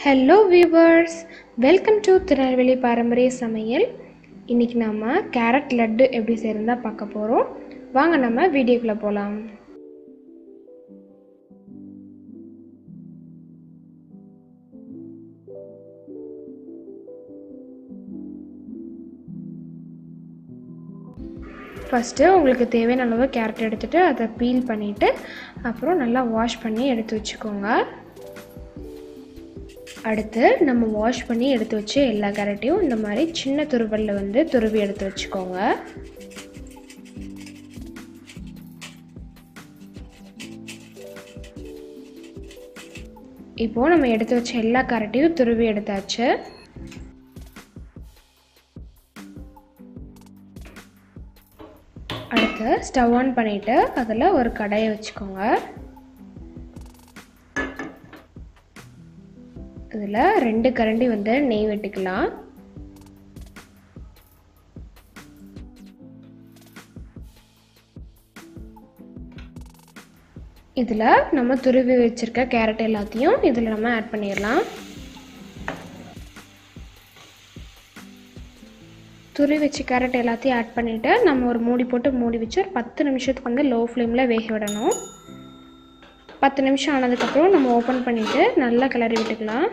hello viewers welcome to Tirunelveli பாரம்பரிய சமையல் இன்றைக்கி நம்ம கேரட் லட்டு எப்படி செய்கிறதா பார்க்க போகிறோம் வாங்க நம்ம வீடியோக்குள்ளே போகலாம் ஃபஸ்ட்டு உங்களுக்கு தேவையான அளவு கேரட் எடுத்துகிட்டு அதை பீல் பண்ணிவிட்டு அப்புறம் நல்லா வாஷ் பண்ணி எடுத்து வச்சுக்கோங்க அடுத்து நம்ம வாஷ் பண்ணி எடுத்து வச்சு எல்லா கேரட்டையும் இந்த மாதிரி சின்ன துருவலில் வந்து துருவி எடுத்து வச்சுக்கோங்க இப்போது நம்ம எடுத்து வச்ச எல்லா கேரட்டையும் துருவி எடுத்தாச்சு அடுத்து ஸ்டவ் ஆன் பண்ணிவிட்டு அதில் ஒரு கடையை வச்சுக்கோங்க இதில் ரெண்டு கரண்டி வந்து நெய் வெட்டிக்கலாம் இதில் நம்ம துருவி வச்சுருக்க கேரட் எல்லாத்தையும் இதில் நம்ம ஆட் பண்ணிடலாம் துருவி வச்சு கேரட் எல்லாத்தையும் ஆட் பண்ணிவிட்டு நம்ம ஒரு மூடி போட்டு மூடி வச்சு ஒரு பத்து நிமிஷத்துக்கு வந்து லோ ஃப்ளேமில் வேக விடணும் பத்து நிமிஷம் ஆனதுக்கப்புறம் நம்ம ஓப்பன் பண்ணிவிட்டு நல்லா கிளறி விட்டுக்கலாம்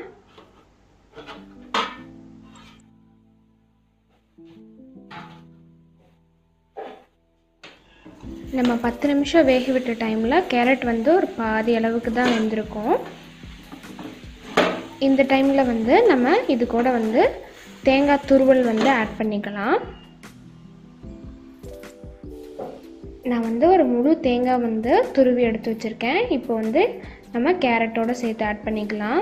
நம்ம பத்து நிமிஷம் வேக விட்ட டைமில் கேரட் வந்து ஒரு பாதி அளவுக்கு தான் வெந்திருக்கும் இந்த டைமில் வந்து நம்ம இது கூட வந்து தேங்காய் துருவல் வந்து ஆட் பண்ணிக்கலாம் நான் வந்து ஒரு முழு தேங்காய் வந்து துருவி எடுத்து வச்சுருக்கேன் இப்போ வந்து நம்ம கேரட்டோடு சேர்த்து ஆட் பண்ணிக்கலாம்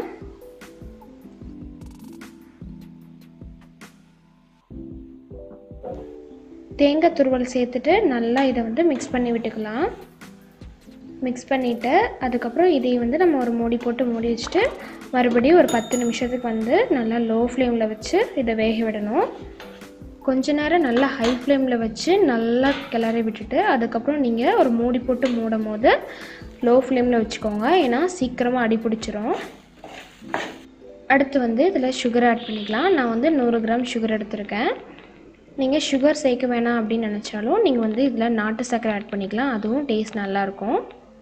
தேங்காய் துருவல் சேர்த்துட்டு நல்லா இதை வந்து மிக்ஸ் பண்ணி விட்டுக்கலாம் மிக்ஸ் பண்ணிவிட்டு அதுக்கப்புறம் இதையும் வந்து நம்ம ஒரு மூடி போட்டு மூடி வச்சுட்டு மறுபடியும் ஒரு பத்து நிமிஷத்துக்கு வந்து நல்லா லோ ஃப்ளேமில் வச்சு இதை வேக விடணும் கொஞ்ச நேரம் நல்லா ஹை ஃப்ளேமில் வச்சு நல்லா கிளறி விட்டுட்டு அதுக்கப்புறம் நீங்கள் ஒரு மூடி போட்டு மூடும் போது லோ ஃப்ளேமில் வச்சுக்கோங்க ஏன்னா சீக்கிரமாக அடி பிடிச்சிரும் அடுத்து வந்து இதில் சுகர் ஆட் பண்ணிக்கலாம் நான் வந்து நூறு கிராம் சுகர் எடுத்திருக்கேன் நீங்கள் சுகர் சேர்க்க வேணாம் அப்படின்னு நினச்சாலும் நீங்கள் வந்து இதில் நாட்டு சர்க்கரை ஆட் பண்ணிக்கலாம் அதுவும் டேஸ்ட் நல்லாயிருக்கும்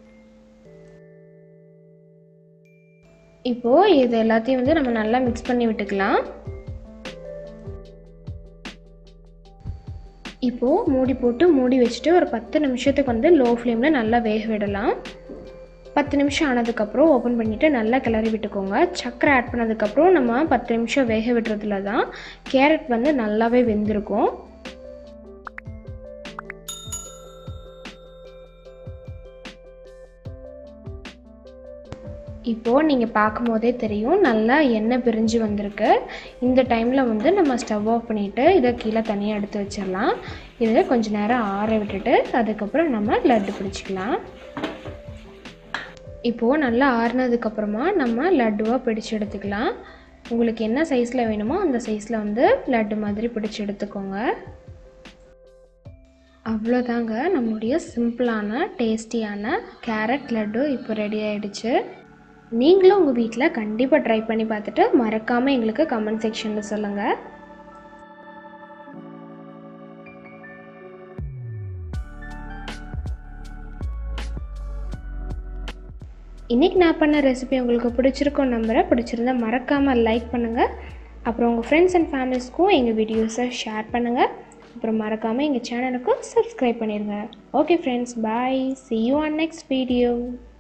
இப்போது இது எல்லாத்தையும் வந்து நம்ம நல்லா மிக்ஸ் பண்ணி விட்டுக்கலாம் இப்போது மூடி போட்டு மூடி வச்சுட்டு ஒரு பத்து நிமிஷத்துக்கு வந்து லோ ஃப்ளேமில் நல்லா வேக விடலாம் பத்து நிமிஷம் ஆனதுக்கப்புறம் ஓப்பன் பண்ணிவிட்டு நல்லா கிளறி விட்டுக்கோங்க சர்க்கரை ஆட் பண்ணதுக்கப்புறம் நம்ம பத்து நிமிஷம் வேக விடுறதுல தான் கேரட் வந்து நல்லாவே வெந்திருக்கும் இப்போது நீங்கள் பார்க்கும் போதே தெரியும் நல்லா எண்ணெய் பிரிஞ்சு வந்திருக்கு இந்த டைமில் வந்து நம்ம ஸ்டவ் ஆஃப் பண்ணிவிட்டு இதை கீழே தனியாக எடுத்து வச்சிடலாம் இதை கொஞ்சம் நேரம் ஆற விட்டுட்டு அதுக்கப்புறம் நம்ம லட்டு பிடிச்சிக்கலாம் இப்போது நல்லா ஆறுனதுக்கப்புறமா நம்ம லட்டுவாக பிடிச்சி எடுத்துக்கலாம் உங்களுக்கு என்ன சைஸில் வேணுமோ அந்த சைஸில் வந்து லட்டு மாதிரி பிடிச்சி எடுத்துக்கோங்க அவ்வளோதாங்க நம்மளுடைய சிம்பிளான டேஸ்டியான கேரட் லட்டு இப்போ ரெடி ஆகிடுச்சு நீங்களும் உங்கள் வீட்டில் கண்டிப்பாக ட்ரை பண்ணி பார்த்துட்டு மறக்காமல் எங்களுக்கு கமெண்ட் செக்ஷனில் சொல்லுங்கள் இன்றைக்கி நான் பண்ண ரெசிபி உங்களுக்கு பிடிச்சிருக்கோம் நம்புகிறேன் பிடிச்சிருந்தா மறக்காமல் லைக் பண்ணுங்கள் அப்புறம் உங்கள் ஃப்ரெண்ட்ஸ் அண்ட் ஃபேமிலிஸ்க்கும் எங்கள் வீடியோஸை ஷேர் பண்ணுங்கள் அப்புறம் மறக்காமல் எங்கள் சேனலுக்கும் சப்ஸ்கிரைப் பண்ணிடுங்க okay friends bye see you on next video